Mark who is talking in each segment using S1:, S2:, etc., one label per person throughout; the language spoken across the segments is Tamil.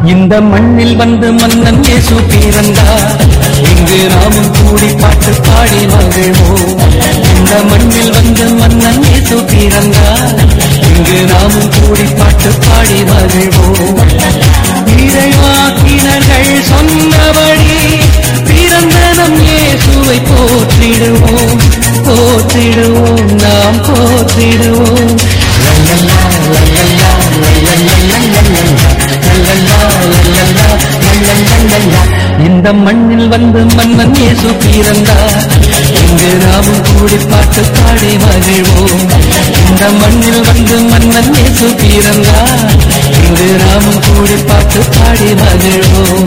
S1: இந்த மண்ணில் வந்து மன்னன் இயேசு பிறந்தார் இங்கு நாமும் கூடி பாட்டு பாடி மகிழ்வோம் இந்த மண்ணில் வந்து மன்னன் இயேசு பிறந்தார் இங்கு நாமும் கூடி பாட்டு பாடி மகிழ்வோம் இறைவாக்கினர்கள் சொன்னபடி பிறந்த நம் இயேசுவை போற்றிடுவோம் போற்றிடுவோம் நாம் போற்றிடுவோம் லல்லல்லா, லல்லல்லா, லல்லல்லா, லல்லல்லா, லல்லல்லா, லல்லல்லா, லல்லல்லா. இந்த மண்ணில் வந்து மன்னன் இயேசு பிறந்தார் இங்கு நாமும் கூடி பாட்டு பாடி மகிழ்வோம் இந்த மண்ணில் வந்து மன்னன் இயேசு பிறந்தார் இங்கு நாமும் கூடி பாட்டு பாடி மகிழ்வோம்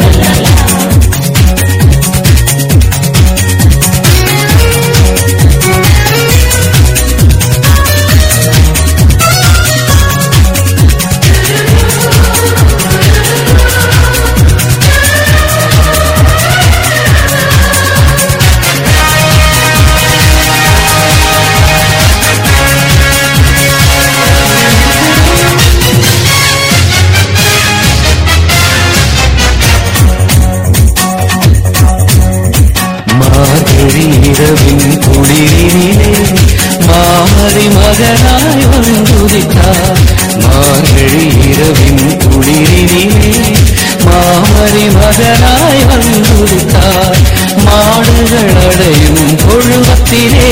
S1: மார்கழி இரவின் குளிரினிலே மாமரி மகனாய் வந்துதித்தார் மார்கழி இரவின் குளிரினிலே மாமரி மகனாய் வந்துதித்தார் மாடுகள் அடையும் கொழுவத்திலே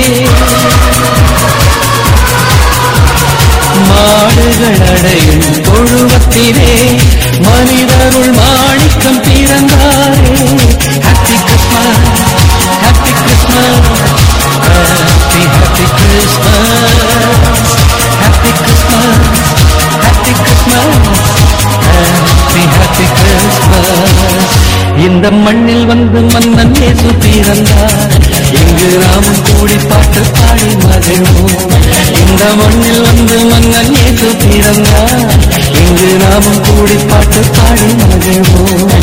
S1: மாடுகள் அடையும் தொழுவத்திலே மனிதருள் மாணிக்கம் பிறந்தாரே happy Christmas happy Christmas happy happy Christmas happy Christmas happy Christmas happy happy Christmas இந்த மண்ணில் வந்து மன்னன் இயேசு பிறந்தார் இங்கு நாமும் கூடி பாட்டு பாடி மகிழ்வோம் இந்த மண்ணில் வந்து மன்னன் இயேசு பிறந்தார் இங்கு நாமும் கூடி பாட்டு பாடி மகிழ்வோம்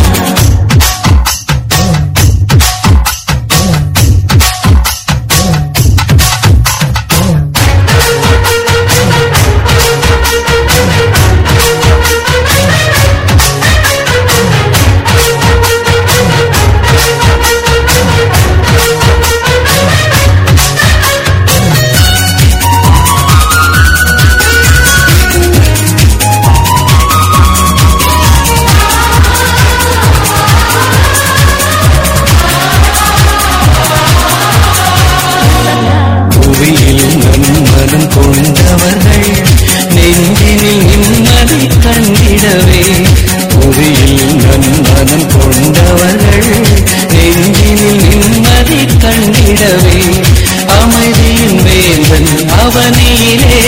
S1: புவியில் நன்மனம் கொண்டவர்கள் நெஞ்சினில் நிம்மதி கண்டிடவே புவியில் நன்மனம் கொண்டவர்கள் நெஞ்சினில் நிம்மதி கண்டிடவே அமைதியின் வேந்தன் அவனியிலே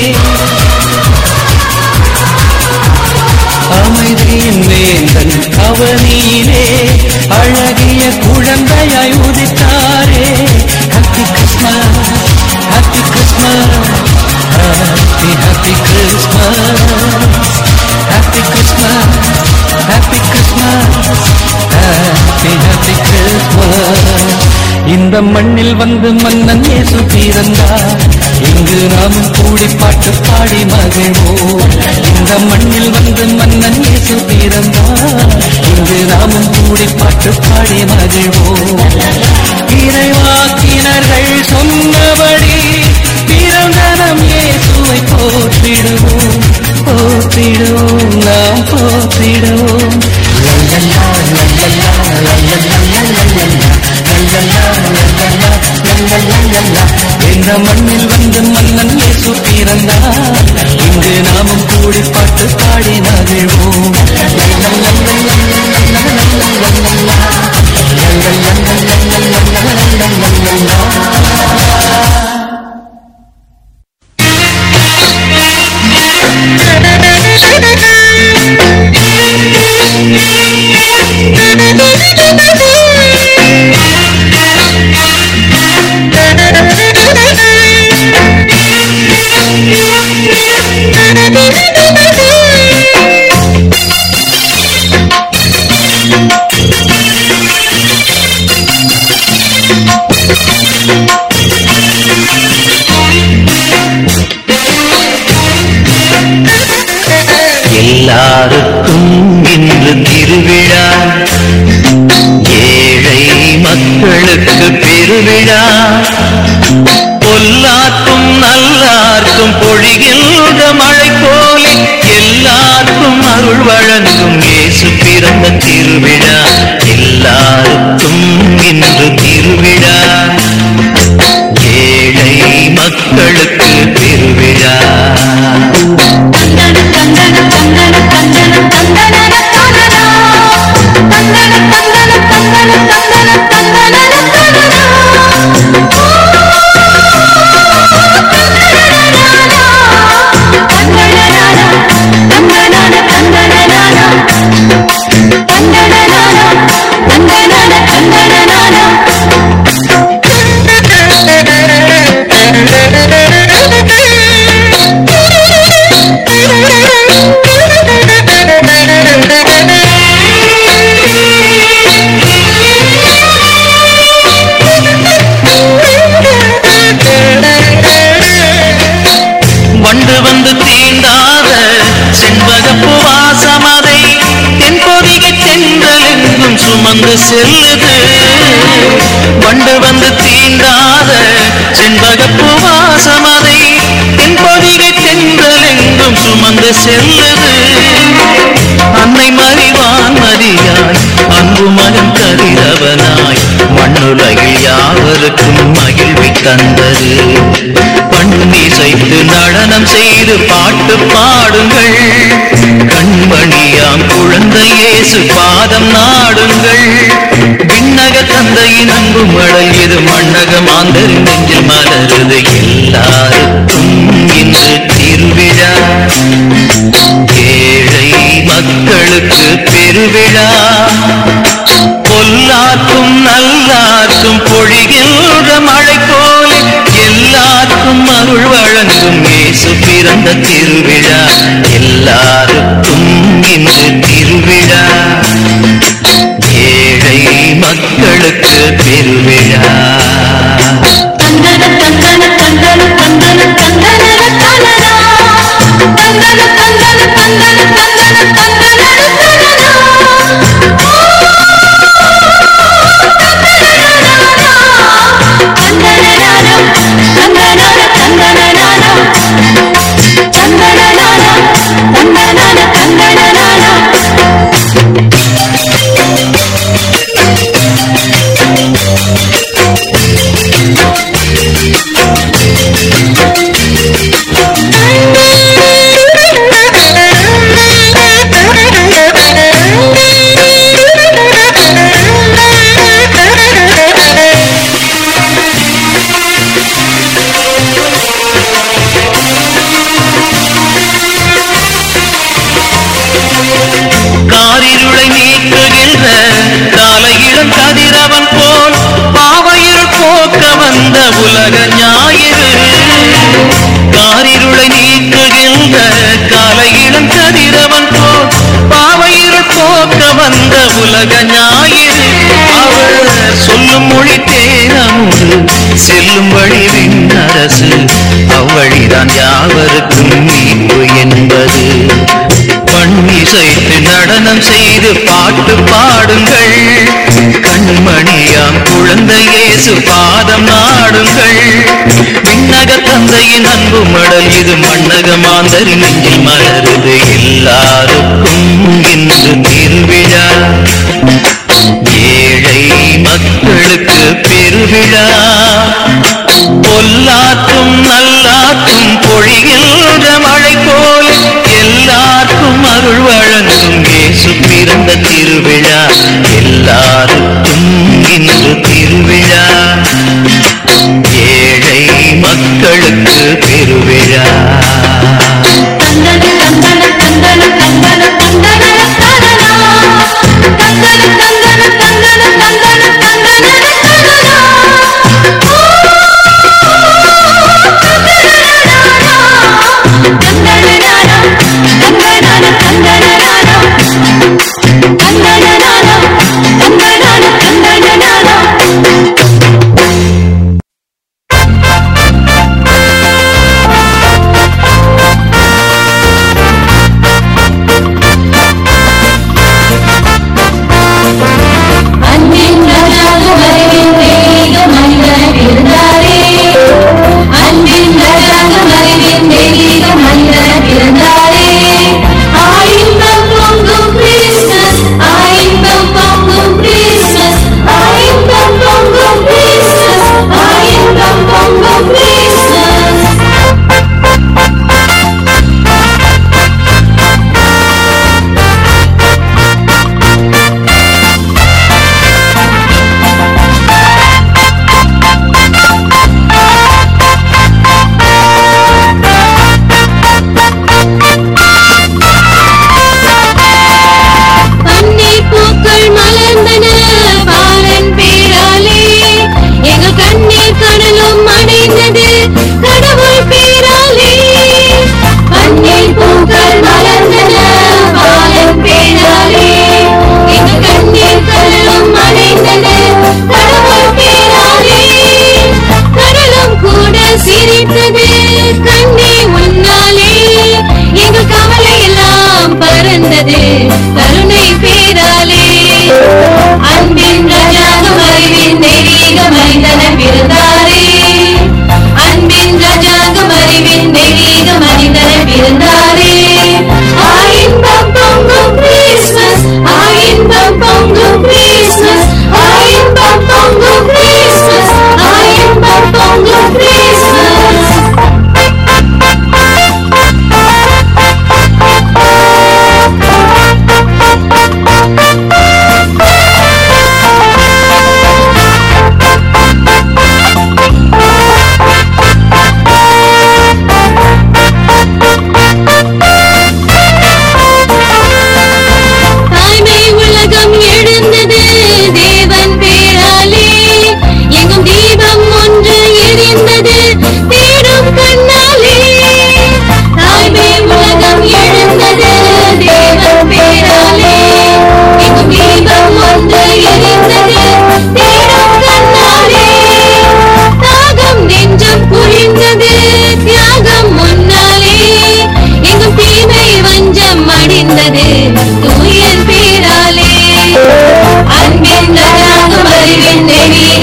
S1: அமைதியின் வேந்தன் அவனியிலே அழகிய குழந்தையாய் உதித்தாரே happy Christmas happy Christmas happy happy Christmas happy Christmas happy Christmas happy happy Christmas இந்த மண்ணில் வந்து மன்னன் இயேசு பிறந்தார் இங்கு நாமும் கூடி பாட்டு பாடி மகிழ்வோம் இந்த மண்ணில் வந்து மன்னன் இயேசு பிறந்தார் இங்கு நாமும் கூடி பாட்டு பாடி மகிழ்வோம் இறைவாக்கினர்கள் சொன்னபடி பிறந்த நம் இயேசுவை போற்றிடுவோம் போற்றிடுவோம் நாம் போற்றிடுவோம் லல்லல்லா, லல்லல்லா, லல்லல்லா, லல்லல்லா, லல்லல்லா, லல்லல்லா, லல்லல்லா, லல்லல்லா. இந்த மண்ணில் வந்து மன்னன் இயேசு பிறந்தார் இங்கு நாமும் கூடி பாட்டு பாடி மகிழ்வோம் லல்லல்லா, லல்லல்லா, லல்லல்லா,
S2: Thank you. பொழிகின்ற மழை போலே எல்லாருக்கும் அருள் வழங்கும் இயேசு பிறந்த திருவிழா எல்லாருக்கும் இன்று திருவிழா ஏழை மக்களுக்கு பெருவிழா
S3: தந்தன தந்தன தந்தன தந்தன தந்தன தந்தனா தந்தன தந்தன தந்தன தந்தன தந்தன
S2: வண்டு வந்து தீண்டாத செண்பகப்பு வாசமதை தென்பொதிகை தென்றலெங்கும் சுமந்து செல்லுது வண்டு வந்து தீண்டாத செண்பகப்பு வாசமதை தென்பொதிகை தென்றலெங்கும் சுமந்து செல்லுது அன்னை மறிவான் மதியாய் அன்பு மகன் கதிரவனாய் மண்ணுலகில் யாவருக்கும் மகிழ்வை தந்தது பண்ணி செய்து நடனம் செய்து பாட்டு பாடுங்கள் கண்மணியாம் குழந்தை இயேசு பாதம் நாடுங்கள் விண்ணக தந்தையின் அன்பு மடல் இது மண்ணக மாந்தரின் நெஞ்சில் மலருது எல்லாருக்கும் இன்று திருவிழா ஏழை மக்களுக்கு பெருவிழா பொல்லாக்கும் நல்லார்க்கும் பொழிகின்ற மழை போல எல்லாருக்கும் அருள் வழங்கும் இயேசு பிறந்த திருவிழா எல்லாருக்கும் இன்று திருவிழா ஏழை மக்களுக்கு பெருவிழா
S3: தந்தன தந்தன தந்தன தந்தன தந்தன தந்தனா தந்தன தந்தன தந்தன தந்தன தந்தன
S2: காரிருளை நீக்குகின்ற காலையிடம் கதிரவன் போல் பாவையில் போக்க வந்த உலக ஞாயிறு காரிருளை நீக்குகின்ற காலையிடம் கதிரவன் போல் பாவையில் போக்க வந்த உலக ஞாயிறு அவர் சொல்லும் மொழி தேனமுது செல்லும் வழி விண்ணரசு அவ்வழிதான் யாவருக்கும் மீட்பு என்பது பண்ணிசைத்து நடனம் செய்து பாட்டு பாடுங்கள் கண்மணியாம் குழந்தை இயேசு பாதம் நாடுங்கள் விண்ணக தந்தையின் அன்பு மடல் இது மண்ணக மாந்தரி நெஞ்சில் மலருது எல்லாருக்கும் இன்று திருவிழா ஏழை மக்களுக்கு பெருவிழா பொல்லாக்கும் நல்லாக்கும் பொழிகின்ற மழை போல எல்லாருக்கும் அருள் வழங்கும் இயேசு பிறந்த திருவிழா எல்லாருக்கும் இன்று திருவிழா ஏழை மக்களுக்கு பெருவிழா
S3: தந்தன தந்தன தந்தன தந்தன தந்தன தந்தனா தந்தன தந்தன தந்தன தந்தன தந்தன தந்தனா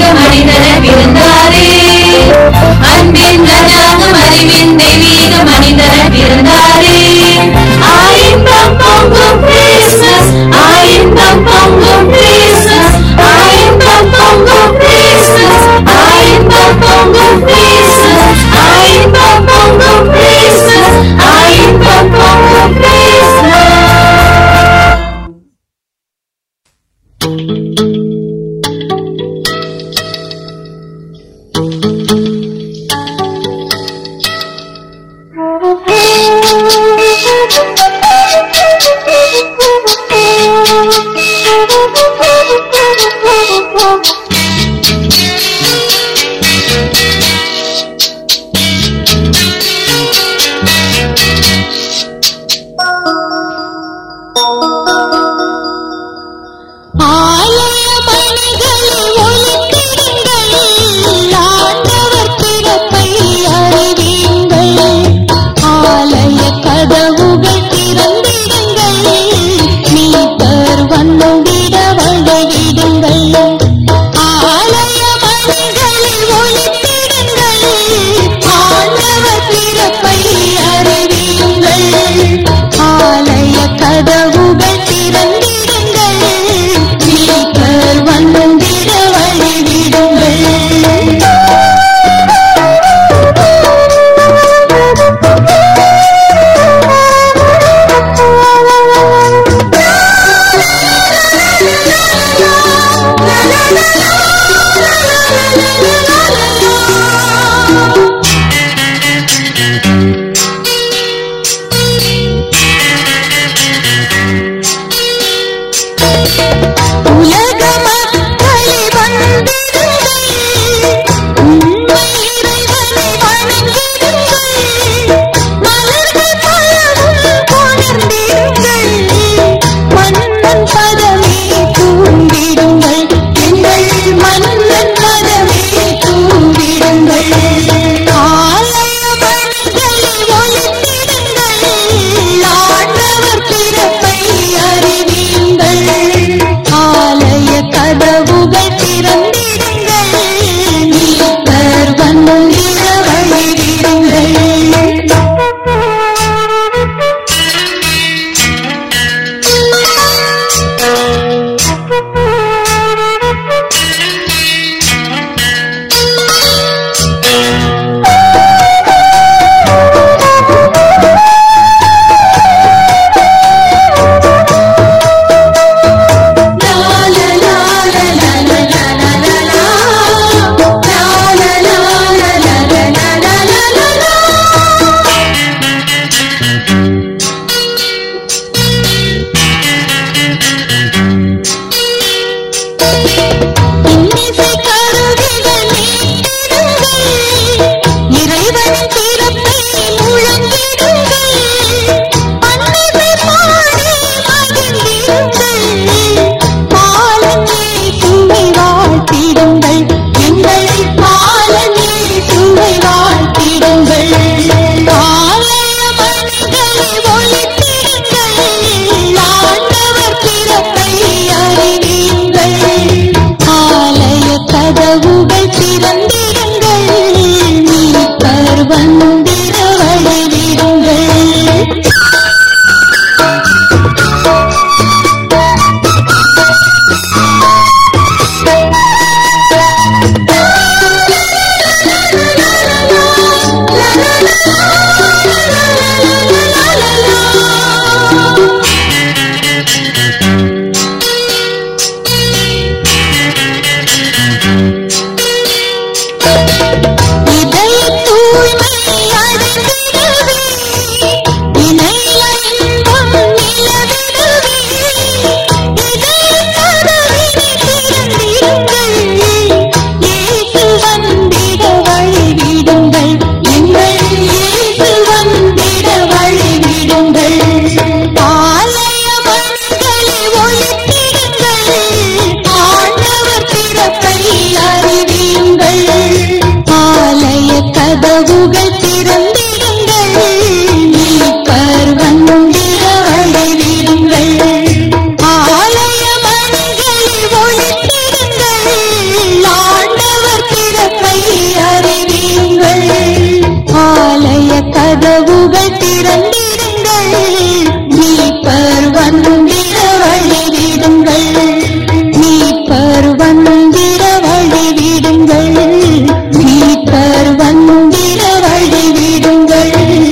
S3: மனிதர பிறந்தாரே அன்பின் ராஜாகம் அறிவின் தெய்வீக மனிதர பிறந்தாரே ஆயின்பம் பொங்கும் கிறிஸ்மஸ் ஆயின்பம் பொங்கும் கிறிஸ்மஸ் ஆயின்பம் பொங்கும் கிறிஸ்மஸ் ஆயின்பம் பொங்கும் கிறிஸ்மஸ் ஆயின்பம் பொங்கும் கிறிஸ்மஸ் ஆயின்பம் பொங்கும் கிறிஸ்மஸ்
S4: கதவுகள் திறந்திருங்கள் மீட்பர் வந்திர வழிவிடுங்கள் மீட்பர் வந்திர வழிவிடுங்கள் மீட்பர் வந்திர வழிவிடுங்கள்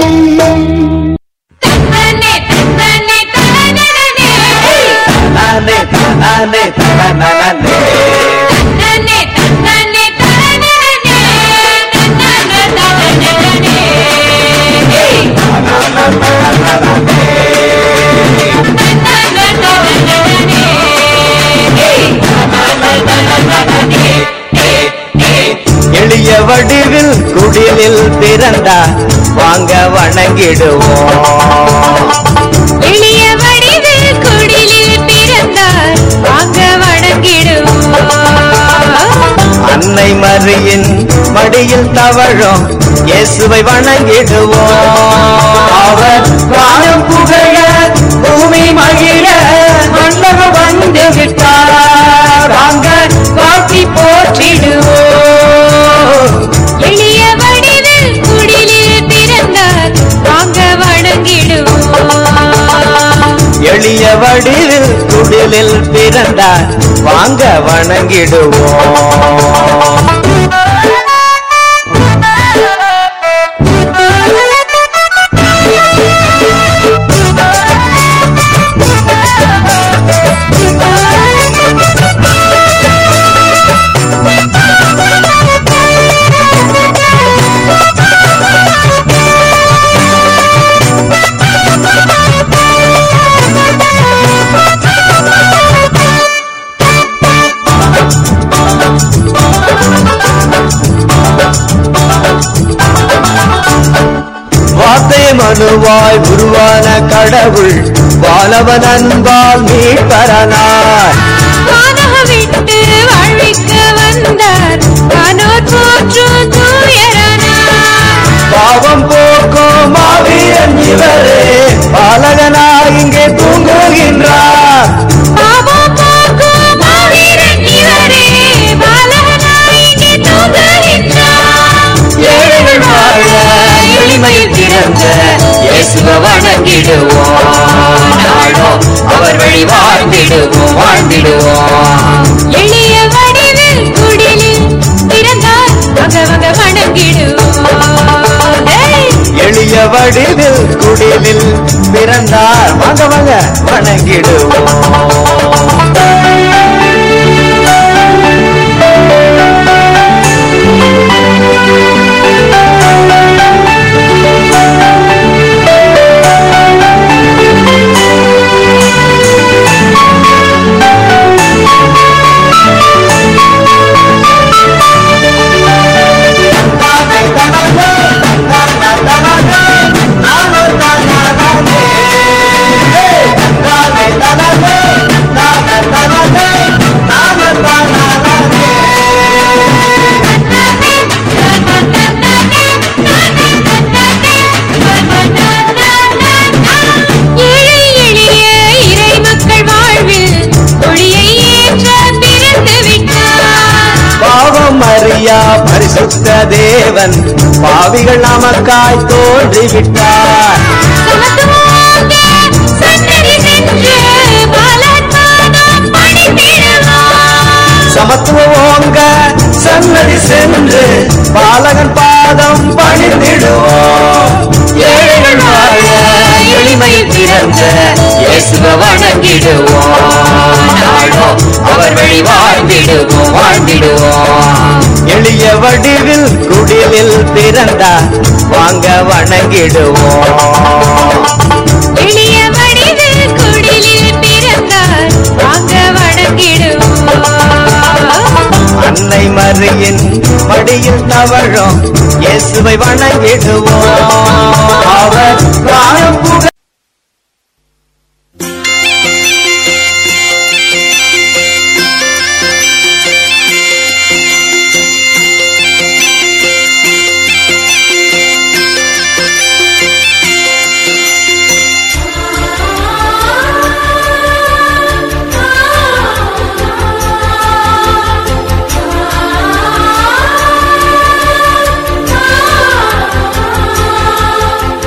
S3: தன்னே தன்னே தன்னே
S2: நானே நானே நானே
S3: தன்னே தன்னே தன்னே
S2: எளிய வடிவில் குடிலில் பிறந்தார் வாங்க வணங்கிடுவோம்
S3: எளிய வடிவில் குடிலில் பிறந்தார் வாங்க வணங்கிடுவோம்
S2: அன்னை மரியின் மடியில் தவழும் இயேசுவை வணங்கிடுவோம் அவர் வானம் புகழ பூமி மகிழ மன்னகம் வந்து விட்டார் வாங்க வாழ்த்தி போற்றிடுவோம்
S3: எளிய வடிவில் குடிலில் பிறந்தார் வாங்க வணங்கிடுவோம்
S2: எளிய வடிவில் குடிலில் பிறந்தார் வாங்க வணங்கிடுவோம் வார்த்தை மனுவாய் உருவான கடவுள் வானவன் அன்பால் மீட்பரனார்
S3: வானகம் விட்டு வாழ்விக்க வந்தார் வானோர் போற்றும் தூயரனார்
S2: பாவம் போக்கும் மாவீரன் இவரே பாலகனாய் இங்கே தூங்குகின்றார்
S3: பாவம் போக்கும் மாவீரன் இவரே பாலகனாய் இங்கே தூங்குகின்றார்
S2: ஏழைகள் வாழ எளிமையில் பிறந்த இயேசுவை வணங்கிடுவோம் நாளும் அவர் வழி வாழ்ந்திடுவோம் வாழ்ந்திடுவோம்
S3: எளிய வடிவில் குடிலில் பிறந்தார் வக வக வணங்கிடுவோம் ஏய்!
S2: எளிய வடிவில் குடிலில் பிறந்தார் வாங்க வாங்க வணங்கிடுவோம்
S3: ஏழை எளிய இறை மக்கள் வாழ்வில் ஒளியை ஏற்ற பிறந்து விட்டார்
S2: பாவம் அறியா பரிசுத்த தேவன் பாவிகள் நமக்காய் தோன்றிவிட்டார்
S3: சமத்துவமாக சன்னதி சென்று பாலன்மானம் பணிந்திடுவோம்
S2: சமத்துவம் ஓங்க சன்னதி சென்று பாலகன் பாதம் பணிந்திடுவோம் ஏழைகள் வாழ எளிமையில் பிறந்த இயேசுவை வணங்கிடுவோம் நாளும் அவர் வழி வாழ்ந்திடுவோம் வாழ்ந்திடுவோம் எளிய வடிவில் குடிலில் பிறந்தார் வாங்க வணங்கிடுவோம்
S3: எளிய வடிவில் குடிலில் பிறந்தார் வாங்க வணங்கிடுவோம்
S2: அன்னை மரியின் மடியில் தவழும் இயேசுவை வணங்கிடுவோம் அவர் வாழும் புகழ்
S3: ஆ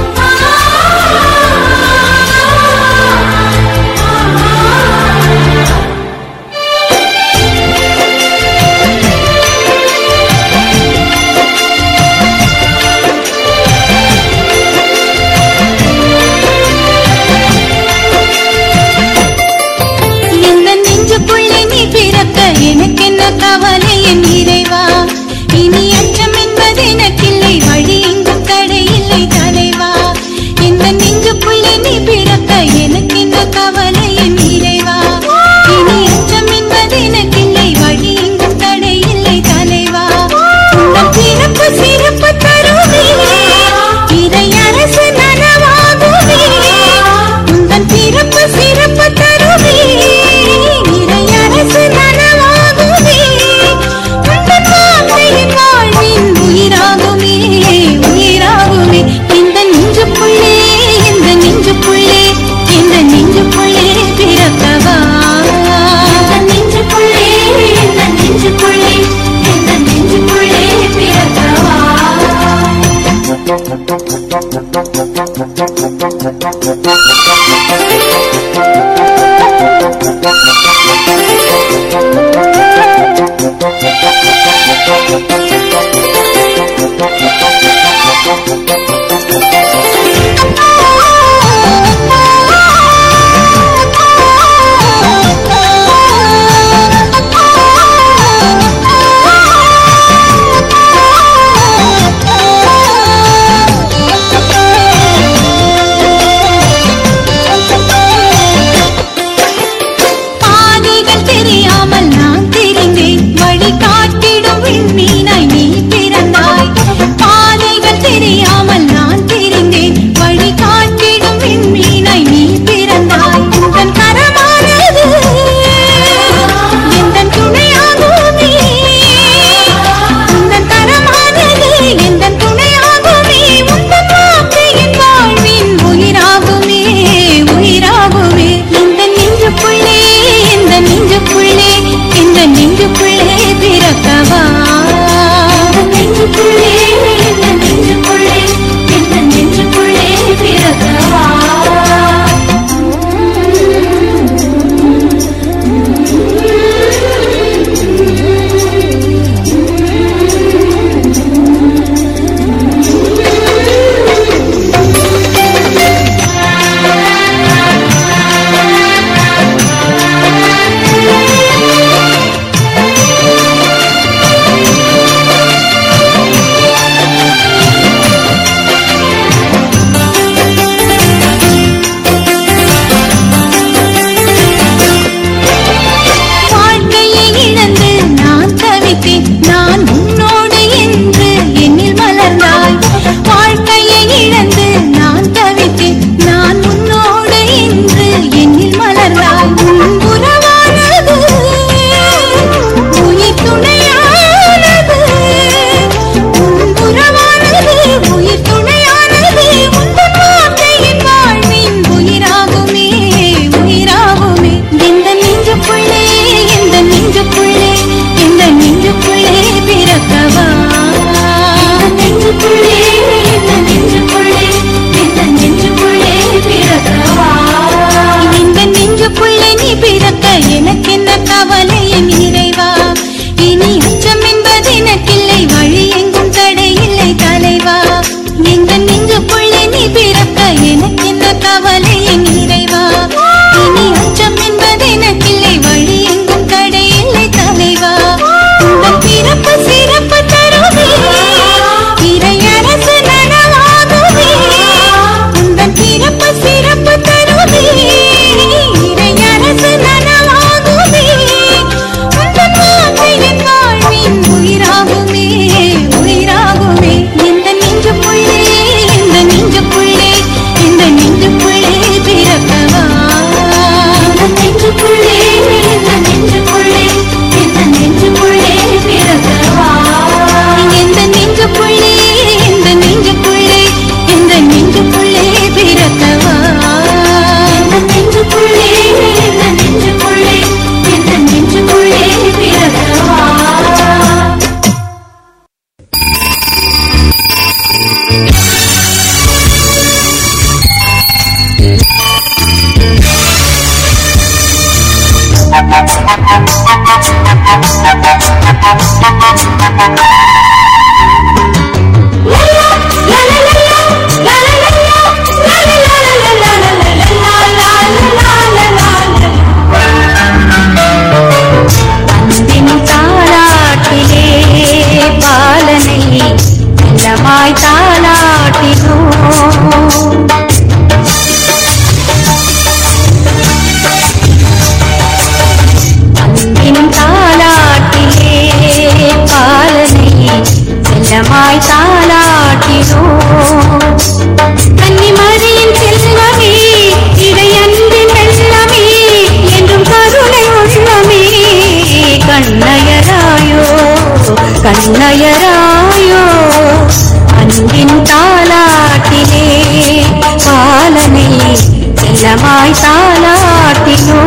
S4: பாதைகள் தெரியாமல் நான் தெரிந்தேன் வழி காட்டிடும் விண்மீனாய் நீ பிறந்தாய் பாதைகள் தெரியாமல் நான் தெரிந்தேன் வழி காட்டிடும் விண்மீனாய் நீ பிறந்தாய் உந்தன் கரமானது எந்தன் துணையாகுமே உந்தன் கரமானது எந்தன் துணையாகுமே உந்தன் வார்த்தையின் வாழ்வின் உயிராகுமே உயிராகுமே இந்த நெஞ்சுக்குள்ளே இந்த நெஞ்சுக்குள்ளே இந்த நெஞ்சுக்குள்ளே பிறக்கவா நெஞ்சுக்குள்ளே இந்த நெஞ்சுக்குள்ளே இந்த நெஞ்சுக்குள்ளே பிறக்கவா வாழ்க்கையை இழந்து நான் தவித்தேன் நான் உன்னோடு என்று என்னில் மலர்ந்தாய் வாழ்க்கையை இழந்து நான் தவித்தேன் நான் உன்னோடு என்று என்னில் மலர்ந்தாய் உன் உறவானது உயிர் துணையானது உன் உறவானது உயிர் துணையானது உந்தன் வார்த்தையின் வாழ்வின் உயிராகுமே உயிராகுமே இந்த நெஞ்சுக்குள்ளே இந்த நெஞ்சுக்குள்ளே இந்த நெஞ்சுக்குள்ளே பிறக்கவா நெஞ்சுக்குள்ளே இந்த நெஞ்சுக்குள்ளே இந்த நெஞ்சுக்குள்ளே பிறக்கவா இந்த நெஞ்சுக்குள்ளே நீ பிறக்க எனக்கு என்ன கவலை என் இறைவா இனி அச்சம் என்பது எனக்கில்லை வழி எங்கும் தடையில்லை தலைவா எங்க நெஞ்சுக்குள்ளே நீ பிறக்க எனக்கு என்ன கவலை என் இறைவா இனி அச்சம் என்பது எனக்கில்லை வழி எங்கும் தடையில்லை தலைவா உங்கள் பிறப்பு சிறப்பு தருவே இறையரசு நனவாகுவே உங்கள் பிறப்பு சிறப்பு தருவே இறையரசு நனவாகுவே உங்கள் வார்த்தையின் வாழ்வின் உயிராகுமே உயிராகுமே இந்த நெஞ்சுக்குள்ளே இந்த நெஞ்சுக்குள்ளே இந்த நெஞ்சுக்குள்ளே பிறக்கவா இந்த நெஞ்சுக்குள்ளே இந்த நெஞ்சுக்குள்ளே இந்த நெஞ்சுக்குள்ளே பிறக்கவா இந்த நெஞ்சுக்குள்ளே இந்த நெஞ்சுக்குள்ளே இந்த நெஞ்சுக்குள்ளே பிறக்கவா இந்த நெஞ்சுக்குள்ளே இந்த நெஞ்சுக்குள்ளே இந்த நெஞ்சுக்குள்ளே பிறக்கவா அன்பின் தாலாட்டிலே பாலனை இல்லமாய் தாலாட்டினோம் அன்பின் தாலாட்டிலே பாலனை செல்லமாய் தாலாட்டினோம் கன்னிமரியின் செல்வமே இடை அன்பின் வெள்ளமே என்றும் கருணை உள்ளமே கண்ணயராயோ கண்ணயராயோ அன்பின் தாலாட்டிலே பாலனை செல்லமாய் தாலாட்டினோ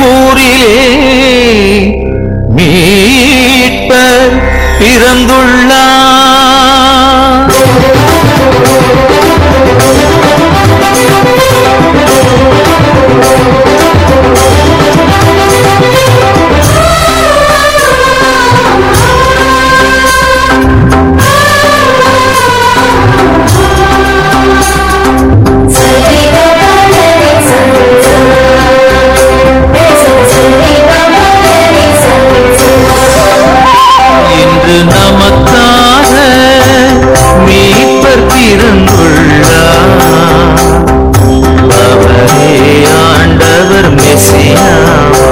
S1: ஊரிலே மீட்பர் பிறந்துள்ளார் இன்று நமக்காக மீட்பர் பிறந்துள்ளார் அவரே ஆண்டவர் மெசியாவா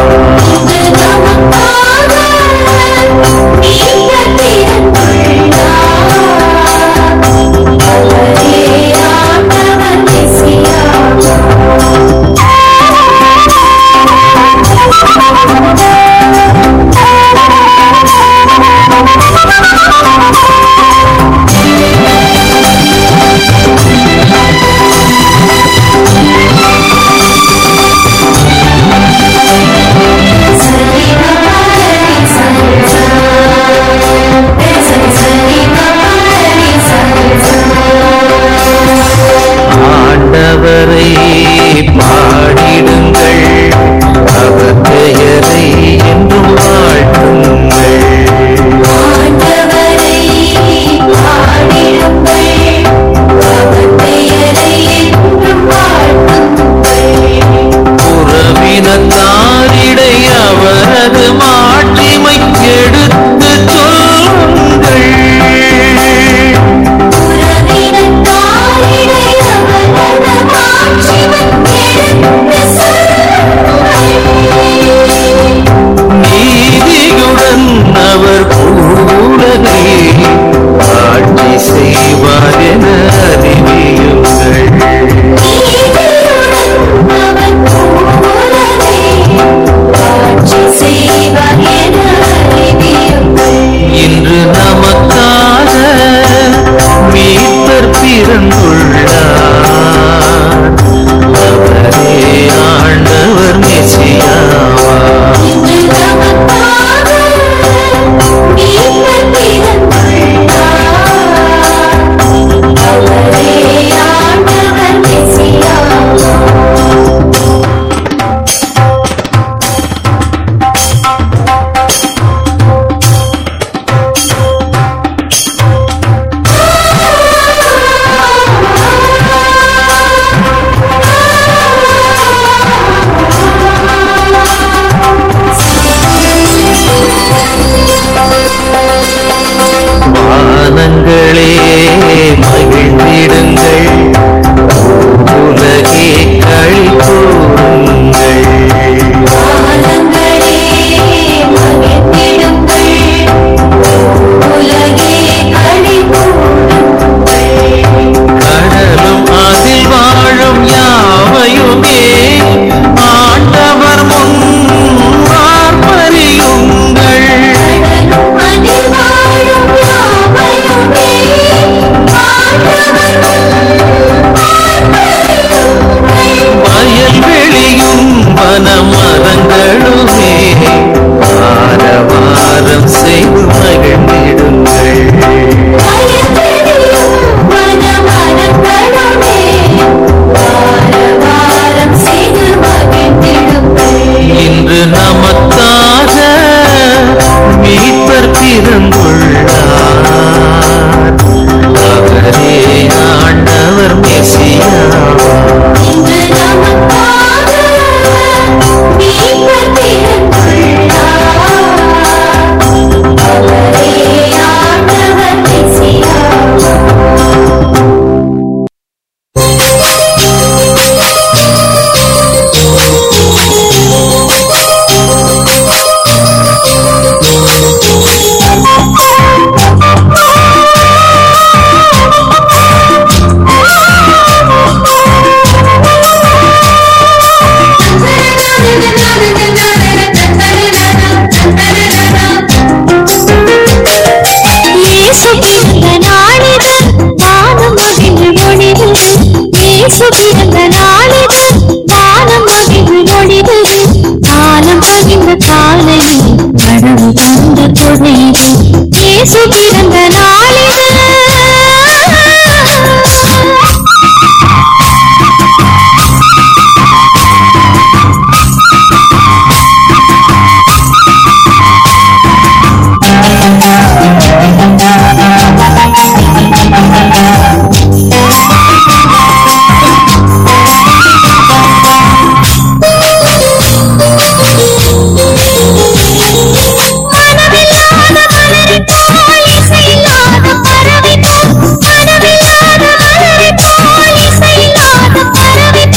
S1: ஆண்டவரை பாடிடுங்கள் அவர் பெயரை என்றும் வாழ்த்துங்கள் புறவினத்தாரிடை அவரது மாட்சிமை எடுத்து சொல்லுங்கள் நீதியுடன் அவர் கூடவே ஆட்சி செய்வார் என அறிவியுங்கள் இன்று நமக்காக மீட்பர் பிறந்துள்ளார் அவரே ஆண்டவர் மெசியாவா வானங்களே மகிழ்ந்திடுங்கள் உலகே களி கூறுங்கள் கடலும் அதில் வாழும் யாவையுமே ஆண்டவர் முன் ஆர்ப்பரியுங்கள் வயல்வெளியும் வனமரங்களுமே ஆரவாரம் செய்து மகிழ்ந்திடுங்கள் இன்று நமக்காக மீட்பர் பிறந்துள்ளார் அவரே ஆண்டவர் மெசியாவா
S4: Thank you. கடவுள் தந்த கொடை இது இயேசு பிறந்த நாளிது மனமில்லாத மலரைப் போல் இசையில்லாத பறவைப் போல் மனமில்லாத மலரைப் போல் இசையில்லாத பறவைப்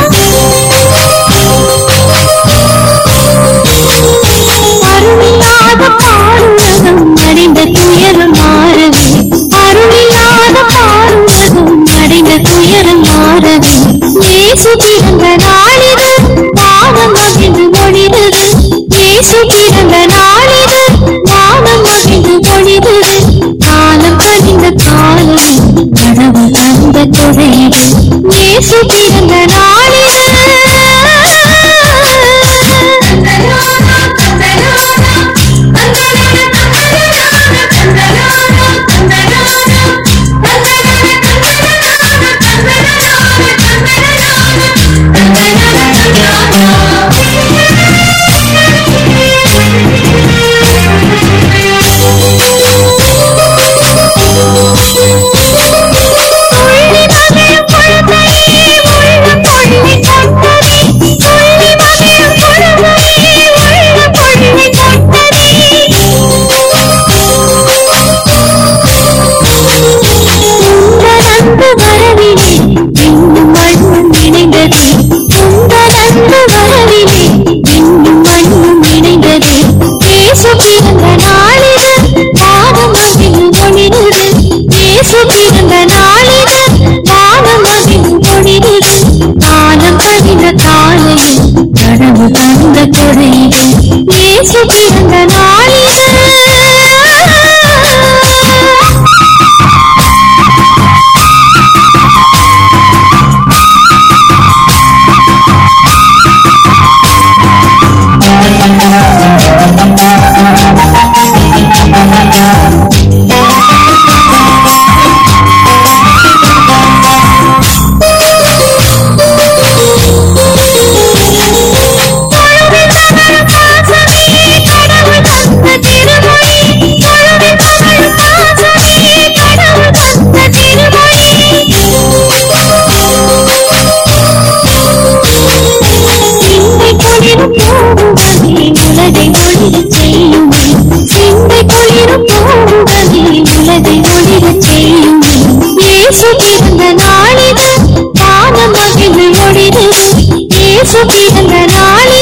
S4: போல் அருளில்லாத பாருலகம் அடைந்த துயரம் மாறவே அருளில்லாத பாருலகம் அடைந்த துயரம் மாறவே இயேசு பிறந்த நாளிது வானம் மகிழ்ந்து மொழிவது இயேசு பிறந்த நாளிது வானம் மகிழ்ந்து மொழிவது காலம் கழிந்த காலம் கடவுள் தந்த கொடையிடு இயேசு பிறந்த உந்தனந்து வரவிலே இன்னும் மண்ணும் இணைந்தது உந்தனந்து வரவிலே இன்னும் மண்ணும் இணைந்தது இயேசு பிறந்த நாளிது வானம் மகிழ்ந்து மொழிவது இயேசு பிறந்த நாளிது வானம் மகிழ்ந்து மொழிவது காலம் கழிந்த காலையில் கடவுள் தந்த கொடையிடு இயேசு பிறந்த நாளிது உலகை ஒளிரச் செய்யுமே சிந்தை குளிரும் போகுவதே உலகை ஒளிரச் செய்யுமே இயேசு பிறந்த நாளிது வானம் மகிழ்ந்து ஒளிருது இயேசு பிறந்த நாளிது